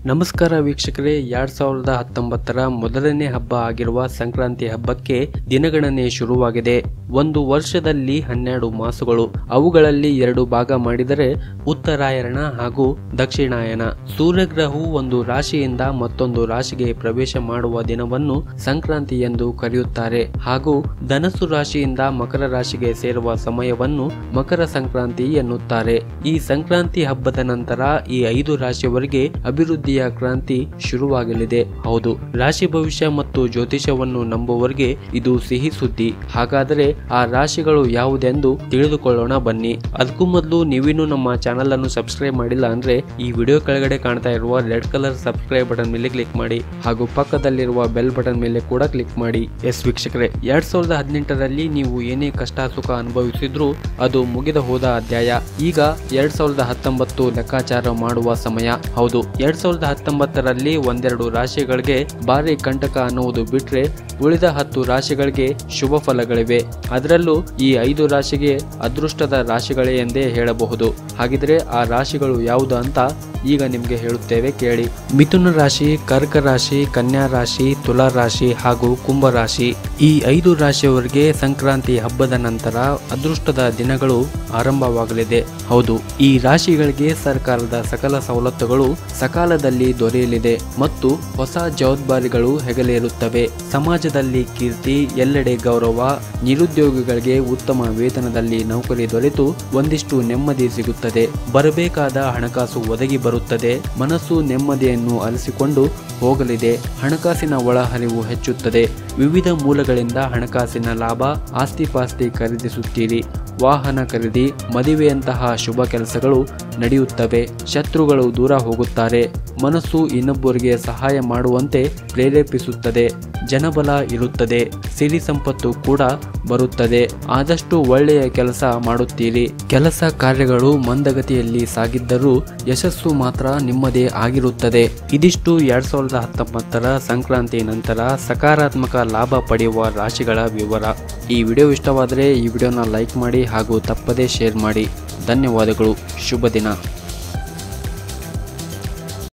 ನಮಸ್ಕಾರ ವೀಕ್ಷಕರೇ ಎರಡ್ ಸಾವಿರದ ಹತ್ತೊಂಬತ್ತರ ಮೊದಲನೇ ಹಬ್ಬ ಆಗಿರುವ ಸಂಕ್ರಾಂತಿ ಹಬ್ಬಕ್ಕೆ ದಿನಗಣನೆ ಶುರುವಾಗಿದೆ ಒಂದು ವರ್ಷದಲ್ಲಿ ಹನ್ನೆರಡು ಮಾಸಗಳು ಅವುಗಳಲ್ಲಿ ಎರಡು ಭಾಗ ಮಾಡಿದರೆ ಉತ್ತರಾಯಣ ಹಾಗೂ ದಕ್ಷಿಣಾಯನ ಸೂರ್ಯಗ್ರಹವು ಒಂದು ರಾಶಿಯಿಂದ ಮತ್ತೊಂದು ರಾಶಿಗೆ ಪ್ರವೇಶ ಮಾಡುವ ದಿನವನ್ನು ಸಂಕ್ರಾಂತಿ ಎಂದು ಕರೆಯುತ್ತಾರೆ ಹಾಗೂ ಧನಸ್ಸು ರಾಶಿಯಿಂದ ಮಕರ ರಾಶಿಗೆ ಸೇರುವ ಸಮಯವನ್ನು ಮಕರ ಸಂಕ್ರಾಂತಿ ಎನ್ನುತ್ತಾರೆ ಈ ಸಂಕ್ರಾಂತಿ ಹಬ್ಬದ ನಂತರ ಈ ಐದು ರಾಶಿಯವರಿಗೆ ಅಭಿವೃದ್ಧಿಯ ಕ್ರಾಂತಿ ಶುರುವಾಗಲಿದೆ ಹೌದು ರಾಶಿ ಭವಿಷ್ಯ ಮತ್ತು ಜ್ಯೋತಿಷವನ್ನು ನಂಬುವವರಿಗೆ ಇದು ಸಿಹಿ ಸುದ್ದಿ ಹಾಗಾದರೆ ಆ ರಾಶಿಗಳು ಯಾವುದೆಂದು ತಿಳಿದುಕೊಳ್ಳೋಣ ಬನ್ನಿ ಅದಕ್ಕೂ ಮೊದಲು ನೀವಿನ್ನೂ ನಮ್ಮ ಚಾನಲ್ ಅನ್ನು ಸಬ್ಸ್ಕ್ರೈಬ್ ಮಾಡಿಲ್ಲ ಅಂದ್ರೆ ಈ ವಿಡಿಯೋ ಕೆಳಗಡೆ ಕಾಣ್ತಾ ಇರುವ ರೆಡ್ ಕಲರ್ ಸಬ್ಸ್ಕ್ರೈಬ್ ಬಟನ್ ಮೇಲೆ ಕ್ಲಿಕ್ ಮಾಡಿ ಹಾಗೂ ಪಕ್ಕದಲ್ಲಿರುವ ಬೆಲ್ ಬಟನ್ ಮೇಲೆ ಕೂಡ ಕ್ಲಿಕ್ ಮಾಡಿ ಎಸ್ ವೀಕ್ಷಕರೇ ಎರಡ್ ಸಾವಿರದ ಹದಿನೆಂಟರಲ್ಲಿ ನೀವು ಏನೇ ಕಷ್ಟ ಸುಖ ಅನುಭವಿಸಿದ್ರು ಅದು ಮುಗಿದ ಹೋದ ಅಧ್ಯಾಯ ಈಗ ಎರಡ್ ಸಾವಿರದ ಹತ್ತೊಂಬತ್ತು ಲೆಕ್ಕಾಚಾರ ಮಾಡುವ ಸಮಯ ಹೌದು ಎರಡ್ ಸಾವಿರದ ಹತ್ತೊಂಬತ್ತರಲ್ಲಿ ಒಂದೆರಡು ರಾಶಿಗಳಿಗೆ ಭಾರಿ ಕಂಟಕ ಅನ್ನುವುದು ಬಿಟ್ರೆ ಉಳಿದ ಹತ್ತು ರಾಶಿಗಳಿಗೆ ಶುಭ ಫಲಗಳಿವೆ ಅದರಲ್ಲೂ ಈ ಐದು ರಾಶಿಗೆ ಅದೃಷ್ಟದ ರಾಶಿಗಳೇ ಎಂದೇ ಹೇಳಬಹುದು ಹಾಗಿದ್ರೆ ಆ ರಾಶಿಗಳು ಯಾವುದು ಅಂತ ಈಗ ನಿಮಗೆ ಹೇಳುತ್ತೇವೆ ಕೇಳಿ ಮಿಥುನ ರಾಶಿ ಕರ್ಕ ರಾಶಿ ಕನ್ಯಾ ರಾಶಿ ತುಲಾ ರಾಶಿ ಹಾಗೂ ಕುಂಭ ರಾಶಿ ಈ ಐದು ರಾಶಿಯವರಿಗೆ ಸಂಕ್ರಾಂತಿ ಹಬ್ಬದ ನಂತರ ಅದೃಷ್ಟದ ದಿನಗಳು ಆರಂಭವಾಗಲಿದೆ ಹೌದು ಈ ರಾಶಿಗಳಿಗೆ ಸರ್ಕಾರದ ಸಕಲ ಸವಲತ್ತುಗಳು ಸಕಾಲದಲ್ಲಿ ದೊರೆಯಲಿದೆ ಮತ್ತು ಹೊಸ ಜವಾಬ್ದಾರಿಗಳು ಹೆಗಲೇರುತ್ತವೆ ಸಮಾಜದಲ್ಲಿ ಕೀರ್ತಿ ಎಲ್ಲೆಡೆ ಗೌರವ ನಿರುದ್ಯೋಗಿಗಳಿಗೆ ಉತ್ತಮ ವೇತನದಲ್ಲಿ ನೌಕರಿ ದೊರೆತು ಒಂದಿಷ್ಟು ನೆಮ್ಮದಿ ಸಿಗುತ್ತದೆ ಬರಬೇಕಾದ ಹಣಕಾಸು ಒದಗಿ ಬರುತ್ತದೆ ಮನಸ್ಸು ನೆಮ್ಮದಿಯನ್ನು ಅಲಿಸಿಕೊಂಡು ಹೋಗಲಿದೆ ಹಣಕಾಸಿನ ಒಳಹರಿವು ಹೆಚ್ಚುತ್ತದೆ ವಿವಿಧ ಮೂಲಗಳಿಂದ ಹಣಕಾಸಿನ ಲಾಭ ಆಸ್ತಿಪಾಸ್ತಿ ಖರೀದಿಸುತ್ತೀರಿ ವಾಹನ ಖರೀದಿ ಮದುವೆಯಂತಹ ಶುಭ ಕೆಲಸಗಳು ನಡೆಯುತ್ತವೆ ಶತ್ರುಗಳು ದೂರ ಹೋಗುತ್ತಾರೆ ಮನಸ್ಸು ಇನ್ನೊಬ್ಬರಿಗೆ ಸಹಾಯ ಮಾಡುವಂತೆ ಪ್ರೇರೇಪಿಸುತ್ತದೆ ಜನಬಲ ಇರುತ್ತದೆ ಸಿರಿ ಸಂಪತ್ತು ಕೂಡ ಬರುತ್ತದೆ ಆದಷ್ಟು ಒಳ್ಳೆಯ ಕೆಲಸ ಮಾಡುತ್ತೀರಿ ಕೆಲಸ ಕಾರ್ಯಗಳು ಮಂದಗತಿಯಲ್ಲಿ ಸಾಗಿದ್ದರೂ ಯಶಸ್ಸು ಮಾತ್ರ ನಿಮ್ಮದೇ ಆಗಿರುತ್ತದೆ ಇದಿಷ್ಟು ಎರಡ್ ಸಾವಿರದ ಹತ್ತೊಂಬತ್ತರ ಸಂಕ್ರಾಂತಿ ನಂತರ ಸಕಾರಾತ್ಮಕ ಲಾಭ ಪಡೆಯುವ ರಾಶಿಗಳ ವಿವರ ಈ ವಿಡಿಯೋ ಇಷ್ಟವಾದರೆ ಈ ವಿಡಿಯೋನ ಲೈಕ್ ಮಾಡಿ ಹಾಗೂ ತಪ್ಪದೇ ಶೇರ್ ಮಾಡಿ ಧನ್ಯವಾದಗಳು ಶುಭ ದಿನ